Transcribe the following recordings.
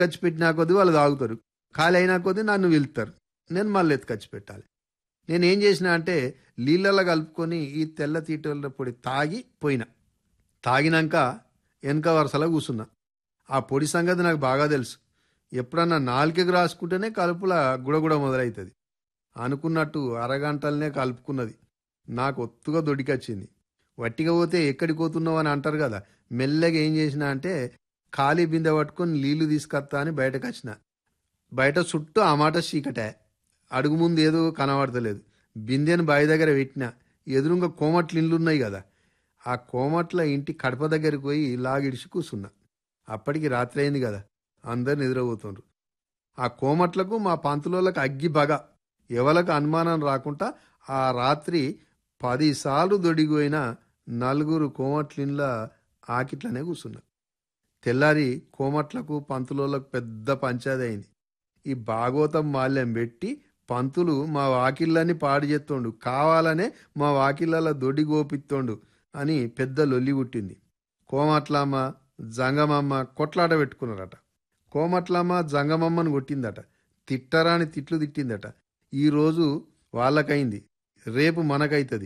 ఎత్తుకొచ్చి పెట్టినా కొద్దీ వాళ్ళు తాగుతారు ఖాళీ అయినా కొద్దీ నన్ను వెళ్తారు నేను మళ్ళీ ఎత్తుకొచ్చి పెట్టాలి నేను ఏం చేసిన అంటే నీళ్ళలో కలుపుకొని ఈ తెల్ల తీటల పొడి తాగి పోయినా తాగినాక వెనక వరుసలో కూర్చున్నా ఆ పొడి సంగతి నాకు బాగా తెలుసు ఎప్పుడన్నా నాలుకకి రాసుకుంటేనే కలుపుల గుడగుడ మొదలవుతుంది అనుకున్నట్టు అరగంటలనే కలుపుకున్నది నాకు ఒత్తుగా దొడికొచ్చింది వట్టిగా పోతే ఎక్కడికి పోతున్నావు అని అంటారు కదా మెల్లగా ఏం చేసిన అంటే ఖాళీ బిందె పట్టుకొని నీళ్లు తీసుకొస్తా అని బయటకు వచ్చిన బయట చుట్టూ ఆ మాట చీకటే అడుగు ముందు ఏదో కనబడతలేదు బిందెను బావి దగ్గర పెట్టిన ఎదురుగా కోమట్లు ఇండ్లు ఉన్నాయి కదా ఆ కోమట్ల ఇంటి కడప దగ్గరికి పోయి లాగిడిచి కూర్చున్నా అప్పటికి రాత్రి అయింది కదా అందరు నిద్రపోతుండ్రు ఆ కోమట్లకు మా పంతులోళ్ళకి అగ్గి బగ ఎవలకు అనుమానం రాకుండా ఆ రాత్రి పదిసార్లు దొడిగిపోయిన నలుగురు కోమట్లిన్ల ఆకిట్లనే కూర్చున్నా తెల్లారి కోమట్లకు పంతులోళ్ళకు పెద్ద పంచాయతీ అయింది ఈ భాగవతం మాల్యం పెట్టి పంతులు మా వాకిళ్ళని పాడు చేస్తోండు కావాలనే మా వాకిళ్ళ దొడ్డి గోపిత్తోండు అని పెద్ద లొల్లి పుట్టింది కోమట్లమ్మ జంగమమ్మ కొట్లాట పెట్టుకున్నారట కోమట్లమ్మ జంగమమ్మను కొట్టిందట తిట్టరాని తిట్లు తిట్టిందట ఈరోజు వాళ్ళకైంది రేపు మనకైతుంది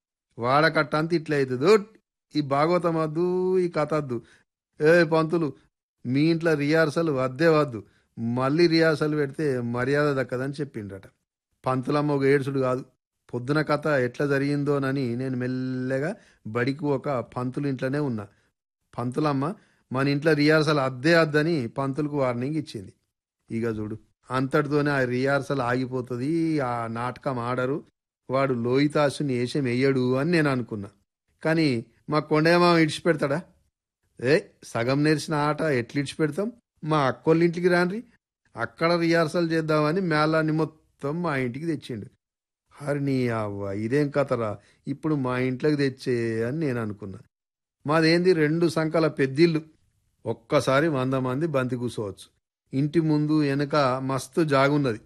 వాడకట్టంత ఇట్లా అవుతుంది ఓ ఈ భాగవతం వద్దు ఈ కథ వద్దు ఏ పంతులు మీ ఇంట్లో రిహార్సల్ వద్దే వద్దు మళ్ళీ రిహార్సల్ పెడితే మర్యాద దక్కదని చెప్పిండట పంతులమ్మ ఒక ఏడుసుడు కాదు పొద్దున కథ ఎట్లా జరిగిందోనని నేను మెల్లగా బడికి ఒక పంతులు ఇంట్లోనే ఉన్నా పంతులమ్మ మన ఇంట్లో రిహార్సల్ అద్దే అద్దని పంతులకు వార్నింగ్ ఇచ్చింది ఇక చూడు అంతటితోనే ఆ రిహార్సల్ ఆగిపోతుంది ఆ నాటకం ఆడరు వాడు లోయితాసుని వేషం వేయడు అని నేను అనుకున్నా కానీ మా కొండేమా ఇడిచిపెడతాడా ఏ సగం నేర్చిన ఆట ఎట్లా ఇడిచిపెడతాం మా అక్కోళ్ళ ఇంటికి రాండ్రి అక్కడ రిహార్సల్ చేద్దామని మేళాన్ని మొత్తం మా ఇంటికి తెచ్చిండు హరి నీ అవ్వ ఇదేం కథరా ఇప్పుడు మా ఇంట్లోకి తెచ్చే అని నేను అనుకున్నా మాదేంది రెండు సంకల పెద్దిల్లు ఒక్కసారి వంద మంది బంతి కూర్చోవచ్చు ఇంటి ముందు వెనక మస్తు జాగున్నది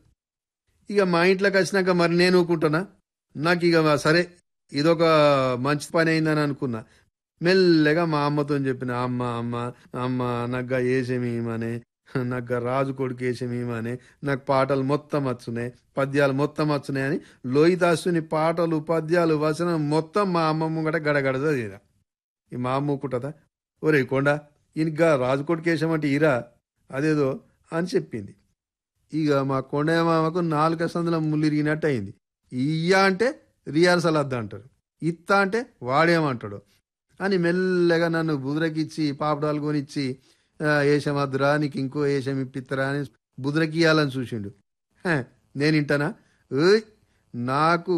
ఇక మా ఇంట్లోకి వచ్చినాక మరి నేను ఊకుంటానా నాకు ఇక సరే ఇదొక మంచి పని అయిందని అనుకున్నా మెల్లగా మా అమ్మతో చెప్పిన అమ్మ అమ్మ అమ్మ నగ్గ ఏసేమీమనే నగ్గ రాజు కొడుకు ఏసేమీమనే నాకు పాటలు మొత్తం వచ్చున్నాయి పద్యాలు మొత్తం వచ్చున్నాయి అని లోహితాసుని పాటలు పద్యాలు వచనం మొత్తం మా అమ్మ ముంగట గడగడ చదివిన ఈ మా అమ్మ ఊకుంటుందా ఒరే కొండ ఇంకా రాజు కొడుకు వేసామంటే ఇరా అదేదో అని చెప్పింది ఇక మా కొండయ్య మామకు నాలుగు సందుల ముల్లిరిగినట్టు అయింది ఇయ్య అంటే రిహార్సల్ వద్ద అంటారు ఇత్త అంటే వాడేమంటాడు అని మెల్లగా నన్ను బుదురకిచ్చి పాపడాలు కొనిచ్చి ఏషం వద్దురా నీకు ఇంకో ఏషం ఇప్పిత్తరా అని బుదురకి ఇవ్వాలని చూసిండు హే, నేను ఇంటానా ఏయ్ నాకు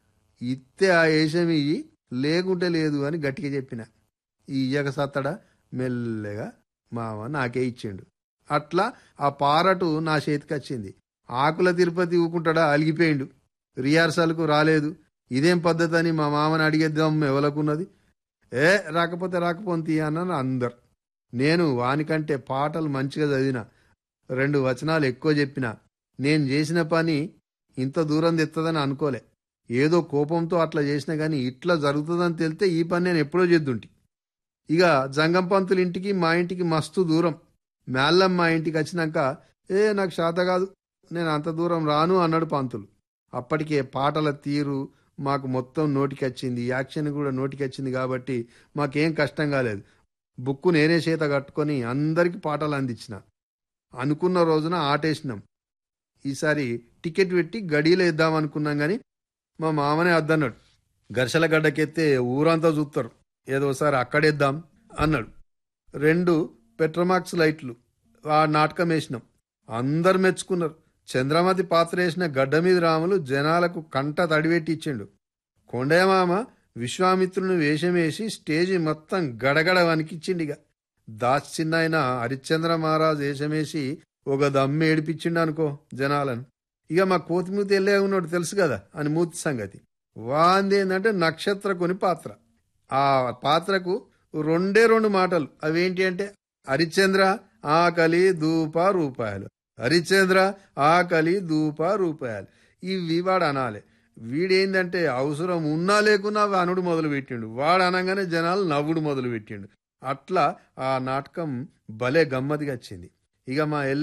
ఇత్తే ఆ ఏషం ఇయ్యి లేకుంటే లేదు అని గట్టిగా చెప్పిన ఈ ఇయ్యక సత్తడా మెల్లగా మామ నాకే ఇచ్చిండు అట్లా ఆ పారటు నా చేతికి వచ్చింది ఆకుల తిరుపతి ఊకుంటాడా అలిగిపోయిండు రిహార్సల్కు రాలేదు ఇదేం పద్ధతి అని మా మామని అడిగేద్దాం ఎవలకున్నది ఏ రాకపోతే రాకపోతే అన్నాను అందరు నేను వానికంటే పాటలు మంచిగా చదివిన రెండు వచనాలు ఎక్కువ చెప్పిన నేను చేసిన పని ఇంత దూరం తెత్తదని అనుకోలే ఏదో కోపంతో అట్లా చేసినా కానీ ఇట్లా జరుగుతుందని తెలితే ఈ పని నేను ఎప్పుడో చేద్దుంటి ఇక జంగం పంతుల ఇంటికి మా ఇంటికి మస్తు దూరం మేళ్ళం మా ఇంటికి వచ్చినాక ఏ నాకు శాత కాదు నేను అంత దూరం రాను అన్నాడు పంతులు అప్పటికే పాటల తీరు మాకు మొత్తం నోటికి వచ్చింది యాక్షన్ కూడా నోటికి వచ్చింది కాబట్టి మాకేం కష్టం కాలేదు బుక్కు నేనే చేత కట్టుకొని అందరికి పాటలు అందించిన అనుకున్న రోజున ఆటేసినాం ఈసారి టికెట్ పెట్టి గడియలో ఇద్దాం అనుకున్నాం కానీ మా మామనే అద్దన్నాడు ఘర్షల గడ్డకెత్తే ఊరంతా చూస్తారు ఏదోసారి అక్కడేద్దాం అన్నాడు రెండు పెట్రోమాక్స్ లైట్లు ఆ నాటకం వేసినాం అందరు మెచ్చుకున్నారు చంద్రమతి పాత్ర వేసిన గడ్డ మీద రాములు జనాలకు కంట తడిపెట్టి ఇచ్చిండు కొండయమామ విశ్వామిత్రుని వేషం వేసి స్టేజి మొత్తం గడగడ వణికిచ్చిండిగా దాచిన్నాయన హరిశ్చంద్ర మహారాజ్ వేషమేసి ఒక దమ్ము ఏడిపించిండు అనుకో జనాలను ఇక మా కోతిమూతి వెళ్ళే ఉన్నాడు తెలుసు కదా అని మూతి సంగతి వాంది ఏంటంటే నక్షత్ర కొని పాత్ర ఆ పాత్రకు రెండే రెండు మాటలు అవేంటి అంటే హరిశ్చంద్ర ఆకలి దూప రూపాయలు హరిశ్చంద్ర ఆకలి దూప రూపాయలు ఇవి వాడు అనాలి వీడేందంటే అవసరం ఉన్నా లేకున్నా అనుడు మొదలు పెట్టిండు వాడు అనగానే జనాలు నవ్వుడు మొదలు పెట్టిండు అట్లా ఆ నాటకం భలే గమ్మతిగా వచ్చింది ఇక మా